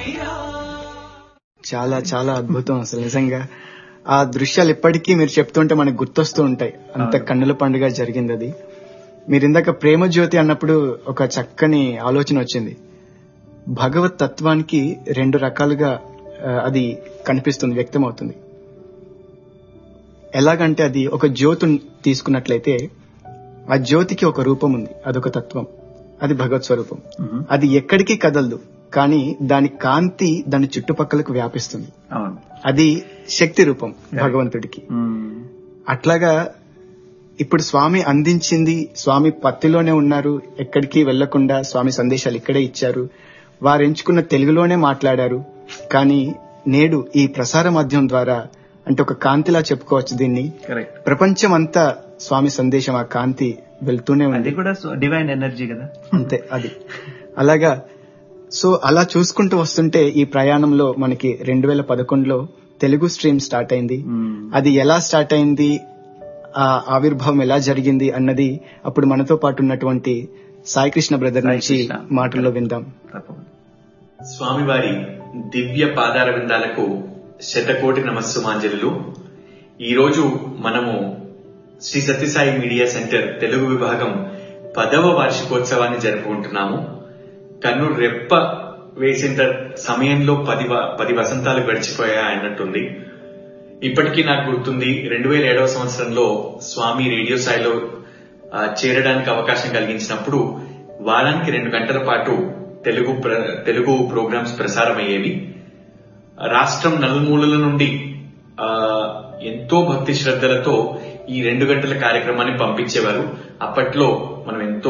చాలా చాలా అద్భుతం అసలు నిజంగా ఆ దృశ్యాలు ఇప్పటికీ మీరు చెప్తుంటే మనకు గుర్తొస్తూ ఉంటాయి అంత కన్నుల పండుగ జరిగింది అది మీరు ఇందాక ప్రేమ జ్యోతి అన్నప్పుడు ఒక చక్కని ఆలోచన వచ్చింది భగవత్ తత్వానికి రెండు రకాలుగా ఆ, అది కనిపిస్తుంది వ్యక్తమవుతుంది ఎలాగంటే అది ఒక జ్యోతి తీసుకున్నట్లయితే ఆ జ్యోతికి ఒక రూపం ఉంది అదొక తత్వం అది భగవత్ స్వరూపం అది ఎక్కడికి కదలదు కానీ దాని కాంతి దాని చుట్టుపక్కలకు వ్యాపిస్తుంది అవును అది శక్తి రూపం భగవంతుడికి అట్లాగా ఇప్పుడు స్వామి అందించింది స్వామి పత్తిలోనే ఉన్నారు ఎక్కడికి వెళ్లకుండా స్వామి సందేశాలు ఇక్కడే ఇచ్చారు వారు ఎంచుకున్న తెలుగులోనే మాట్లాడారు కానీ నేడు ఈ ప్రసార మాధ్యమం ద్వారా అంటే ఒక కాంతిలా చెప్పుకోవచ్చు దీన్ని కరెక్ట్ ప్రపంచం అంతా స్వామి సందేశం ఆ కాంతి వెళ్తూనే అది ఉంది కూడా డివైన్ ఎనర్జీ కదా అంతే అది అలాగా సో అలా చూసుకుంటూ వస్తుంటే ఈ ప్రయాణంలో మనకి రెండు వేల పదకొండులో తెలుగు స్ట్రీమ్ స్టార్ట్ అయింది అది ఎలా స్టార్ట్ అయింది ఆ ఆవిర్భావం ఎలా జరిగింది అన్నది అప్పుడు మనతో పాటు ఉన్నటువంటి సాయికృష్ణ బ్రదర్ సాయి నుంచి కృష్ణ. మాటల్లో విందాం తప్పకుండా స్వామివారి దివ్య పాదార విందాలకు శతకోటి నమస్సుమాంజలు ఈరోజు మనము శ్రీ సత్యసాయి మీడియా సెంటర్ తెలుగు విభాగం పదవ వార్షికోత్సవాన్ని జరుపుకుంటున్నాము కన్ను రెప్ప వేసేంత సమయంలో పది వ- పది వసంతాలు గడిచిపోయా అన్నట్టుంది ఇప్పటికీ నాకు గుర్తుంది రెండు వేల ఏడవ సంవత్సరంలో స్వామి రేడియో స్థాయిలో ఆ, చేరడానికి అవకాశం కలిగించినప్పుడు వారానికి రెండు గంటల పాటు తెలుగు ప్ర- తెలుగు ప్రోగ్రామ్స్ ప్రసారం అయ్యేవి రాష్ట్రం నలుమూలల నుండి ఆ, ఎంతో భక్తి శ్రద్ధలతో ఈ రెండు గంటల కార్యక్రమాన్ని పంపించేవారు అప్పట్లో మనం ఎంతో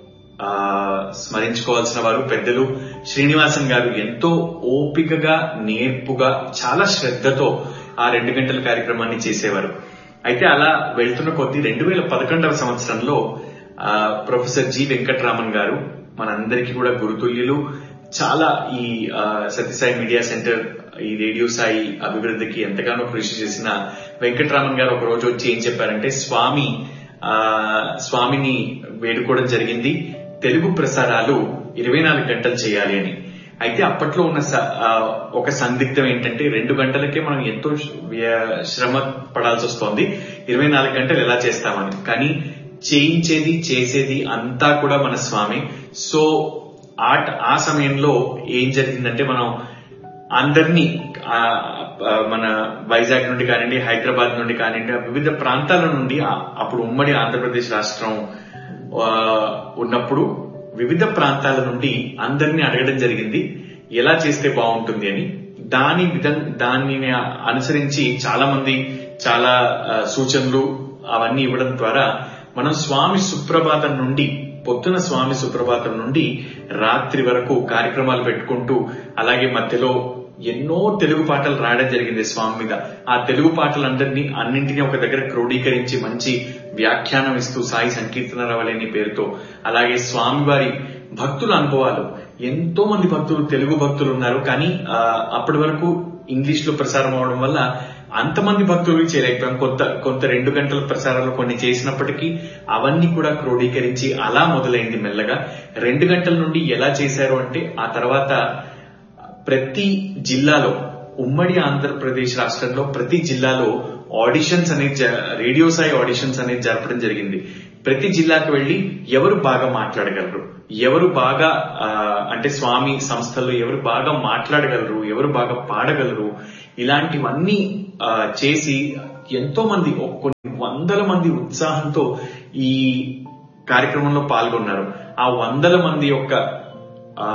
ఆ స్మరించుకోవాల్సిన వారు పెద్దలు శ్రీనివాసన్ గారు ఎంతో ఓపికగా నేర్పుగా చాలా శ్రద్ధతో ఆ రెండు గంటల కార్యక్రమాన్ని చేసేవారు అయితే అలా వెళ్తున్న కొద్దీ రెండు వేల పదకొండవ సంవత్సరంలో ఆ, ప్రొఫెసర్ జి వెంకట్రామన్ గారు మనందరికీ కూడా గురుతుల్యులు చాలా ఈ ఆ, సత్యసాయి మీడియా సెంటర్ ఈ రేడియో సాయి అభివృద్ధికి ఎంతగానో కృషి చేసిన వెంకట్రామన్ గారు ఒక రోజు వచ్చి ఏం చెప్పారంటే స్వామి ఆ స్వామిని వేడుకోవడం జరిగింది తెలుగు ప్రసారాలు ఇరవై నాలుగు గంటలు చేయాలి అని అయితే అప్పట్లో ఉన్న స- ఆ, ఒక సందిగ్ధం ఏంటంటే రెండు గంటలకే మనం ఎంతో వ్య- శ్రమ పడాల్సి వస్తోంది ఇరవై నాలుగు గంటలు ఎలా చేస్తామని కానీ చేయించేది చేసేది అంతా కూడా మన స్వామి సో ఆ ఆ సమయంలో ఏం జరిగిందంటే మనం అందరినీ ఆ, ఆ, మన వైజాగ్ నుండి కానివ్వండి హైదరాబాద్ నుండి కానివ్వండి ఆ వివిధ ప్రాంతాల నుండి ఆ- అప్పుడు ఉమ్మడి ఆంధ్రప్రదేశ్ రాష్ట్రం ఆ, ఉన్నప్పుడు వివిధ ప్రాంతాల నుండి అందరినీ అడగడం జరిగింది ఎలా చేస్తే బాగుంటుంది అని దాని విధం దానిని అనుసరించి చాలా మంది చాలా ఆ, సూచనలు అవన్నీ ఇవ్వడం ద్వారా మనం స్వామి సుప్రభాతం నుండి పొద్దున స్వామి సుప్రభాతం నుండి రాత్రి వరకు కార్యక్రమాలు పెట్టుకుంటూ అలాగే మధ్యలో ఎన్నో తెలుగు పాటలు రాయడం జరిగింది స్వామి మీద ఆ తెలుగు పాటలందరినీ అన్నింటినీ ఒక దగ్గర క్రోడీకరించి మంచి వ్యాఖ్యానం ఇస్తూ సాయి సంకీర్తన రవలేని పేరుతో అలాగే స్వామివారి భక్తుల అనుభవాలు ఎంతో మంది భక్తులు తెలుగు భక్తులు ఉన్నారు కానీ ఆ, అప్పటి వరకు ఇంగ్లీష్ లో ప్రసారం అవడం వల్ల అంతమంది భక్తులు చేయలేకపోయాం కొంత కొంత రెండు గంటల ప్రసారాలు కొన్ని చేసినప్పటికీ అవన్నీ కూడా క్రోడీకరించి అలా మొదలైంది మెల్లగా రెండు గంటల నుండి ఎలా చేశారు అంటే ఆ తర్వాత ప్రతి జిల్లాలో ఉమ్మడి ఆంధ్రప్రదేశ్ రాష్ట్రంలో ప్రతి జిల్లాలో ఆడిషన్స్ అనేది జ- రేడియో సాయి ఆడిషన్స్ అనేది జరపడం జరిగింది ప్రతి జిల్లాకు వెళ్లి ఎవరు బాగా మాట్లాడగలరు ఎవరు బాగా ఆ, అంటే స్వామి సంస్థల్లో ఎవరు బాగా మాట్లాడగలరు ఎవరు బాగా పాడగలరు ఇలాంటివన్నీ ఆ, చేసి ఎంతో మంది ఓ కొన్ని వందల మంది ఉత్సాహంతో ఈ కార్యక్రమంలో పాల్గొన్నారు ఆ వందల మంది యొక్క ఆ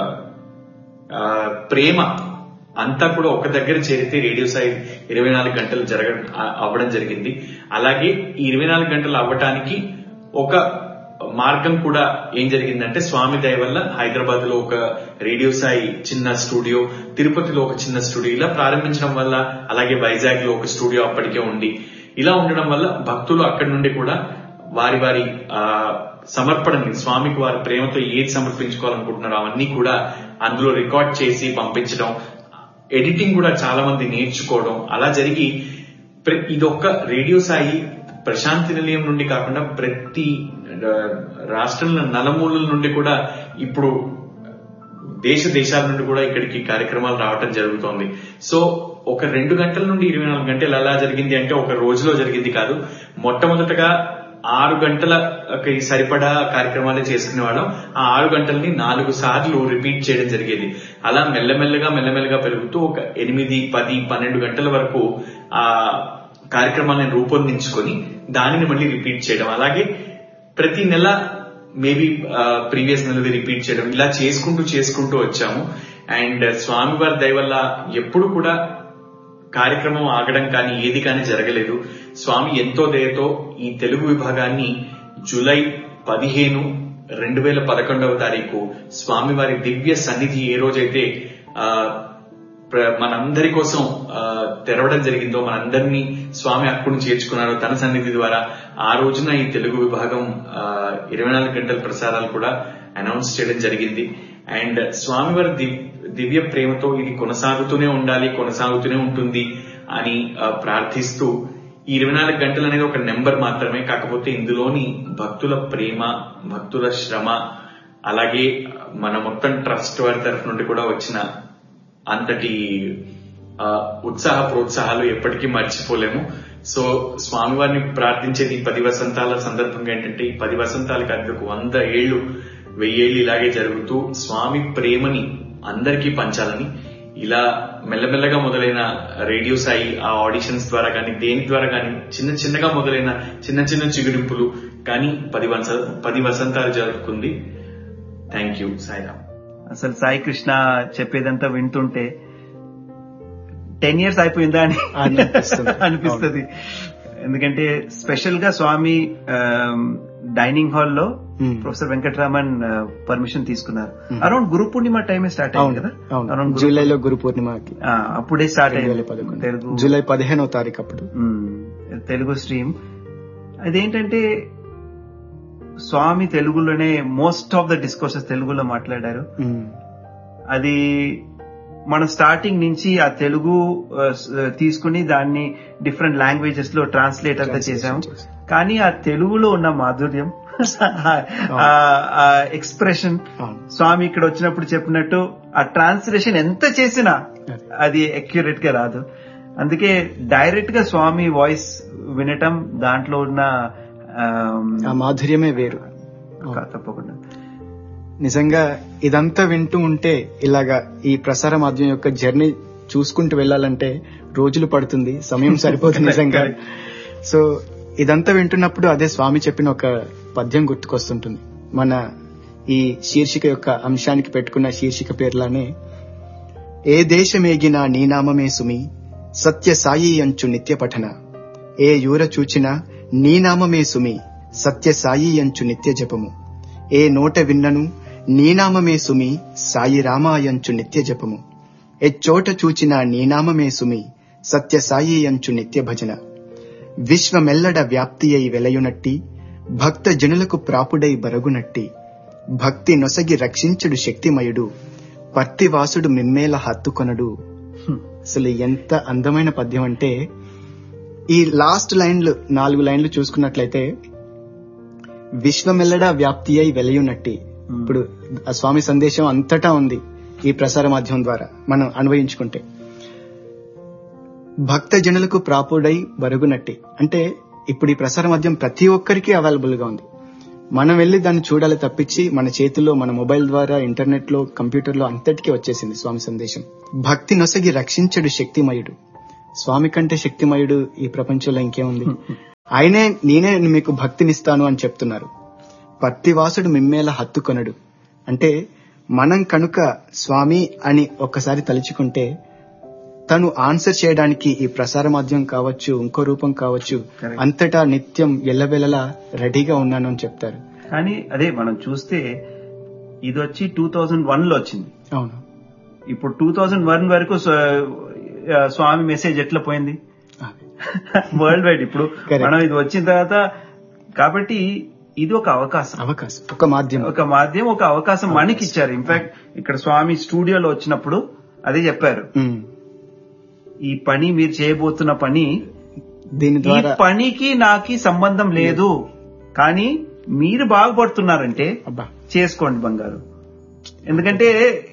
ఆ, ప్రేమ అంతా కూడా ఒక దగ్గర చేరితే రేడియో సాయి ఇరవై నాలుగు గంటలు జరగ ఆ- అవ్వడం జరిగింది అలాగే ఈ ఇరవై నాలుగు గంటలు అవ్వటానికి ఒక మార్గం కూడా ఏం జరిగిందంటే స్వామి దయ వల్ల హైదరాబాద్ లో ఒక రేడియో సాయి చిన్న స్టూడియో తిరుపతిలో ఒక చిన్న స్టూడియో ఇలా ప్రారంభించడం వల్ల అలాగే వైజాగ్ లో ఒక స్టూడియో అప్పటికే ఉంది ఇలా ఉండడం వల్ల భక్తులు అక్కడి నుండి కూడా వారి వారి ఆ సమర్పణని స్వామికి వారి ప్రేమతో ఏది సమర్పించుకోవాలనుకుంటున్నారో అవన్నీ కూడా అందులో రికార్డ్ చేసి పంపించడం ఎడిటింగ్ కూడా చాలా మంది నేర్చుకోవడం అలా జరిగి ప్ర- ఇదొక్క రేడియో సాయి ప్రశాంతి నిలయం నుండి కాకుండా ప్రతి ఆ, రాష్ట్రంలో నలుమూలల నుండి కూడా ఇప్పుడు దేశ దేశాల నుండి కూడా ఇక్కడికి కార్యక్రమాలు రావటం జరుగుతోంది సో ఒక రెండు గంటల నుండి ఇరవై నాలుగు గంటలు ఎలా జరిగింది అంటే ఒక రోజులో జరిగింది కాదు మొట్టమొదటగా ఆరు గంటల సరిపడా కార్యక్రమాలే చేసుకునే వాళ్ళం ఆ ఆరు గంటల్ని నాలుగు సార్లు రిపీట్ చేయడం జరిగేది అలా మెల్లమెల్లగా మెల్లమెల్లగా పెరుగుతూ ఒక ఎనిమిది పది పన్నెండు గంటల వరకు ఆ కార్యక్రమాలను రూపొందించుకొని దానిని మళ్ళీ రిపీట్ చేయడం అలాగే ప్రతి నెల మేబీ ప్రీవియస్ నెలది రిపీట్ చేయడం ఇలా చేసుకుంటూ చేసుకుంటూ వచ్చాము అండ్ స్వామివారి దయ వల్ల ఎప్పుడు కూడా కార్యక్రమం ఆగడం కానీ ఏది కానీ జరగలేదు స్వామి ఎంతో దయతో ఈ తెలుగు విభాగాన్ని జూలై పదిహేను రెండు వేల పదకొండవ తారీఖు స్వామివారి దివ్య సన్నిధి ఏ రోజైతే ఆ ప్ర- మనందరి కోసం ఆ, తెరవడం జరిగిందో మనందరినీ స్వామి అక్కును చేర్చుకున్నారో తన సన్నిధి ద్వారా ఆ రోజున ఈ తెలుగు విభాగం ఇరవై నాలుగు గంటల ప్రసారాలు కూడా అనౌన్స్ చేయడం జరిగింది అండ్ స్వామివారి దివ్- దివ్య ప్రేమతో ఇది కొనసాగుతూనే ఉండాలి కొనసాగుతూనే ఉంటుంది అని ఆ, ప్రార్థిస్తూ ఈ ఇరవై నాలుగు గంటలు అనేది ఒక నెంబర్ మాత్రమే కాకపోతే ఇందులోని భక్తుల ప్రేమ భక్తుల శ్రమ అలాగే మన మొత్తం ట్రస్ట్ వారి తరఫు నుండి కూడా వచ్చిన అంతటి ఆ, ఉత్సాహ ప్రోత్సాహాలు ఎప్పటికీ మర్చిపోలేము సో స్వామివారిని ప్రార్థించేది ఈ పది వసంతాల సందర్భంగా ఏంటంటే ఈ పది వసంతాలు కాదు ఒక వంద ఏళ్లు వెయ్యేళ్ళు ఇలాగే జరుగుతూ స్వామి ప్రేమని అందరికీ పంచాలని ఇలా మెల్లమెల్లగా మొదలైన రేడియో సాయి ఆ ఆడిషన్స్ ద్వారా కానీ దేని ద్వారా కానీ చిన్న చిన్నగా మొదలైన చిన్న చిన్న చిగురింపులు కానీ పది వస పది వసంతాలు జరుపుకుంది థ్యాంక్ యూ సాయిరామ్ అసలు సాయి కృష్ణ చెప్పేదంతా వింటుంటే టెన్ ఇయర్స్ అయిపోయిందా అని అనిపిస్తుంది. అనిపిస్తుంది ఎందుకంటే స్పెషల్ గా స్వామి డైనింగ్ హాల్ లో Hmm. ప్రొఫెసర్ వెంకటరామన్ పర్మిషన్ తీసుకున్నారు Hmm. అరౌండ్ గురు పూర్ణిమ టైమే స్టార్ట్ అయింది అవును కదా అవును అరౌండ్ జూలైలో గురు పూర్ణిమకి అప్పుడే స్టార్ట్ రెండు వేల అయింది పదకొండు తెలుగు జూలై పదిహేనవ తారీఖు అప్పుడు మ్మ్. తెలుగు స్ట్రీమ్ అదేంటంటే స్వామి తెలుగులోనే మోస్ట్ ఆఫ్ ద డిస్కోర్సెస్ తెలుగులో మాట్లాడారు ఉమ్, అది మనం స్టార్టింగ్ నుంచి ఆ తెలుగు ఆ, స- తీసుకుని దాన్ని డిఫరెంట్ లాంగ్వేజెస్ లో ట్రాన్స్లేట్ అంతా Translation చేసాం చేసాం. కానీ ఆ తెలుగులో ఉన్న మాధుర్యం ఎక్స్ప్రెషన్ అవును స్వామి ఇక్కడ వచ్చినప్పుడు చెప్పినట్టు ఆ ట్రాన్స్లేషన్ ఎంత చేసినా అదే. అది అక్యురేట్ గా రాదు అందుకే డైరెక్ట్ గా స్వామి వాయిస్ వినటం దాంట్లో ఉన్న ఆమ్, ఆ మాధుర్యమే వేరు ఒక- తప్పకుండా నిజంగా ఇదంతా వింటూ ఉంటే ఇలాగా ఈ ప్రసార మాధ్యమం యొక్క జర్నీ చూసుకుంటూ వెళ్ళాలంటే రోజులు పడుతుంది సమయం సరిపోతుంది నిజంగా సో ఇదంతా వింటున్నప్పుడు అదే స్వామి చెప్పిన ఒక పద్యం గుర్తుకొస్తుంటుంది మన ఈ శీర్షిక యొక్క అంశానికి పెట్టుకున్న శీర్షిక పేర్లానే ఏ దేశమేగినా నీ నామమే సుమి సత్య సాయి అంచు నిత్య పఠన ఏ యూర చూచినా నీ నామమే సుమి సత్య సాయి అంచు నిత్య జపము ఏ నోట విన్నను నీ నామమే సుమి సాయి రామాయంచు నిత్య జపము ఎచ్చోట చూచిన నీ నామమే సుమి సత్య సాయి అంచు నిత్య భజన విశ్వమెల్లడ వ్యాప్తి అయి వెలయునట్టి భక్త జనులకు ప్రాపుడై బరగునట్టి భక్తి నొసగి రక్షించుడు శక్తిమయుడు పర్తివాసుడు మిమ్మేల హత్తుకొనడు అసలు ఎంత అందమైన పద్యం అంటే ఈ లాస్ట్ లైన్లు నాలుగు లైన్లు చూసుకున్నట్లయితే విశ్వమెల్లడా వ్యాప్తి అయి వెలయునట్టి ఇప్పుడు ఆ స్వామి సందేశం అంతటా ఉంది ఈ ప్రసార మాధ్యమం ద్వారా మనం అన్వయించుకుంటే భక్త జనులకు ప్రాపుడై బరుగునట్టి అంటే ఇప్పుడు ఈ ప్రసార మాధ్యమం ప్రతి ఒక్కరికి అవైలబుల్ గా ఉంది మనం వెళ్ళి దాన్ని చూడాలి తప్పించి మన చేతుల్లో మన మొబైల్ ద్వారా ఇంటర్నెట్ లో కంప్యూటర్ లో అంతటికీ వచ్చేసింది స్వామి సందేశం భక్తి నొసగి రక్షించడు శక్తిమయుడు స్వామి కంటే శక్తిమయుడు ఈ ప్రపంచంలో ఇంకేముంది ఆయనే నేనే మీకు భక్తినిస్తాను అని చెప్తున్నారు పత్తివాసుడు మిమ్మేల హత్తుకొనడు అంటే మనం కనుక స్వామి అని ఒక్కసారి తలుచుకుంటే తను ఆన్సర్ చేయడానికి ఈ ప్రసార మాధ్యమం కావచ్చు ఇంకో రూపం కావచ్చు Correct. అంతటా నిత్యం ఎల్లవెల్లలా రెడీగా ఉన్నాను అని చెప్తారు కానీ అదే మనం చూస్తే ఇది వచ్చి టూ థౌజండ్ వన్ లో వచ్చింది అవును ఇప్పుడు టూ థౌజండ్ వన్ వరకు స్వ- ఆ, స్వామి మెసేజ్ ఎట్లా పోయింది అదే. వరల్డ్ వైడ్ ఇప్పుడు Correct. మనం ఇది వచ్చిన తర్వాత కాబట్టి ఇది ఒక అవకాశం అవకాశం ఒక మాధ్యమం ఒక మాధ్యమం ఒక అవకాశం మనకి ఇచ్చారు ఇన్ఫాక్ట్ ఇక్కడ స్వామి స్టూడియోలో వచ్చినప్పుడు అదే చెప్పారు ఉమ్. ఈ పని మీరు చేయబోతున్న పని దీని ఈ ద్వారా పనికి నాకి సంబంధం లేదు కానీ మీరు బాగుపడుతున్నారంటే అబ్బా చేసుకోండి బంగారు ఎందుకంటే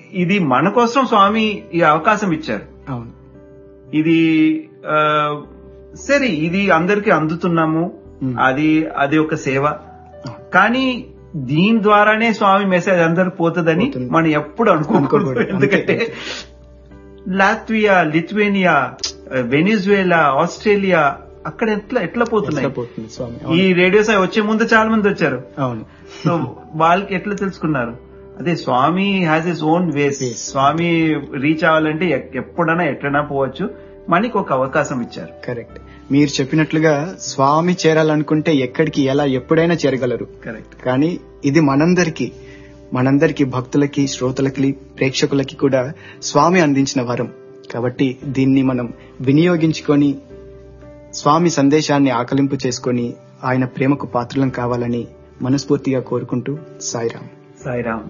ఇది మన కోసం స్వామి ఈ అవకాశం ఇచ్చారు అవును ఇది ఆ, సరే ఇది అందరికి అందుతున్నాము Hmm. అది అది ఒక సేవ కానీ దీని ద్వారానే స్వామి మెసేజ్ అందరికి పోతుందని పోతుంది. మనం ఎప్పుడు అనుకోకూడదు అనుకోకూడదు. ఎందుకంటే అంతే. లాత్వియా లిథువేనియా వెనిజువేలా ఆస్ట్రేలియా అక్కడ ఎట్లా ఎట్లా పోతున్నాయి ఎట్లా పోతుంది స్వామి ఈ అవును. రేడియో సాయి వచ్చే ముందు చాలా మంది వచ్చారు అవును సో వాళ్ళకి ఎట్లా తెలుసుకున్నారు అదే Swami has his own ways Ways. Swami reach అవ్వాలంటే ఎక్- ఎప్పుడైనా ఎట్లైనా పోవచ్చు మనకి ఒక అవకాశం ఇచ్చారు కరెక్ట్ మీరు చెప్పినట్లుగా స్వామి చేరాలనుకుంటే ఎక్కడికి ఎలా ఎప్పుడైనా చేరగలరు కరెక్ట్ కానీ ఇది మనందరికి మనందరికి భక్తులకి శ్రోతలకి ప్రేక్షకులకి కూడా స్వామి అందించిన వరం కాబట్టి దీన్ని మనం వినియోగించుకొని స్వామి సందేశాన్ని ఆకలింపు చేసుకొని ఆయన ప్రేమకు పాత్రలం కావాలని మనస్ఫూర్తిగా కోరుకుంటూ సాయిరాం సాయిరామ్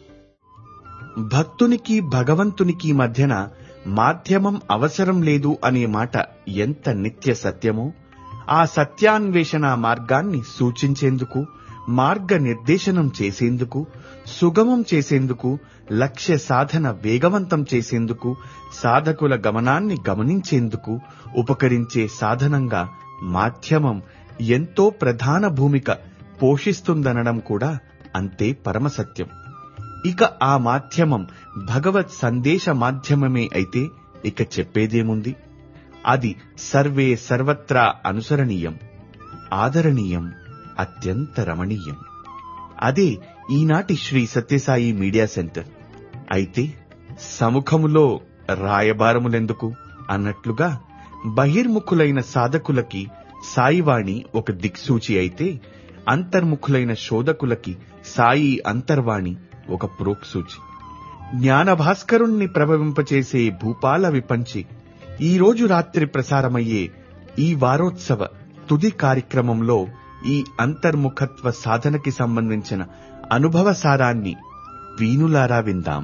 భక్తునికి భగవంతునికి మధ్యన మాధ్యమం అవసరం లేదు అనే మాట ఎంత నిత్య సత్యమో ఆ సత్యాన్వేషణ మార్గాన్ని సూచించేందుకు మార్గ నిర్దేశనం చేసేందుకు సుగమం చేసేందుకు లక్ష్య సాధన వేగవంతం చేసేందుకు సాధకుల గమనాన్ని గమనించేందుకు ఉపకరించే సాధనంగా మాధ్యమం ఎంతో ప్రధాన భూమిక పోషిస్తుందనడం కూడా అంతే పరమసత్యం ఇక ఆ మాధ్యమం భగవత్ సందేశ మాధ్యమమే అయితే ఇక చెప్పేదేముంది అది సర్వే సర్వత్రా అనుసరణీయం ఆదరణీయం అత్యంత రమణీయం అదే ఈనాటి శ్రీ సత్యసాయి మీడియా సెంటర్ అయితే సముఖములో రాయబారములెందుకు అన్నట్లుగా బహిర్ముఖులైన సాధకులకి సాయివాణి ఒక దిక్సూచి అయితే అంతర్ముఖులైన శోధకులకి సాయి అంతర్వాణి ఒక ప్రోక్సూచి జ్ఞానభాస్కరుణ్ణి ప్రభవింపచేసే భూపాల విపంచి ఈ రోజు రాత్రి ప్రసారమయ్యే ఈ వారోత్సవ తుది కార్యక్రమంలో ఈ అంతర్ముఖత్వ సాధనకి సంబంధించిన అనుభవ సారాన్ని వీణులారా విందాం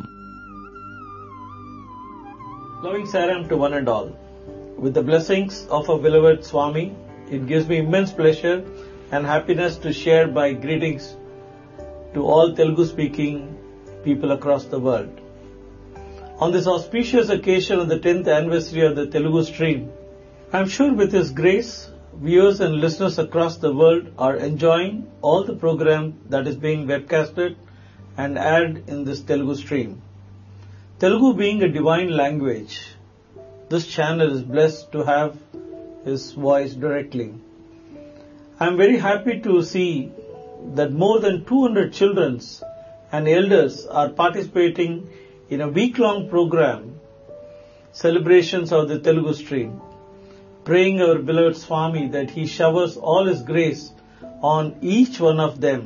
Loving Saram to one and all. With the blessings of our beloved Swami, it gives me immense pleasure and happiness to share my greetings to all Telugu speaking people across the world. On this auspicious occasion of the 10th anniversary of the Telugu stream, I am sure with His grace, viewers and listeners across the world are enjoying all the program that is being webcasted and aired in this Telugu stream. Telugu being a divine language, this channel is blessed to have his voice directly. I am very happy to see that more than 200 children and elders are participating in a week-long program, celebrations of the Telugu stream, praying our beloved Swami that he showers all his grace on each one of them.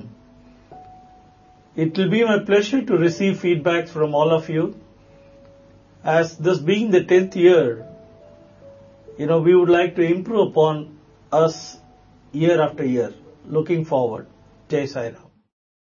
It will be my pleasure to receive feedback from all of you as this being the 10th year, you know, we would like to improve upon us year after year. Looking forward. Jai Sai Ram.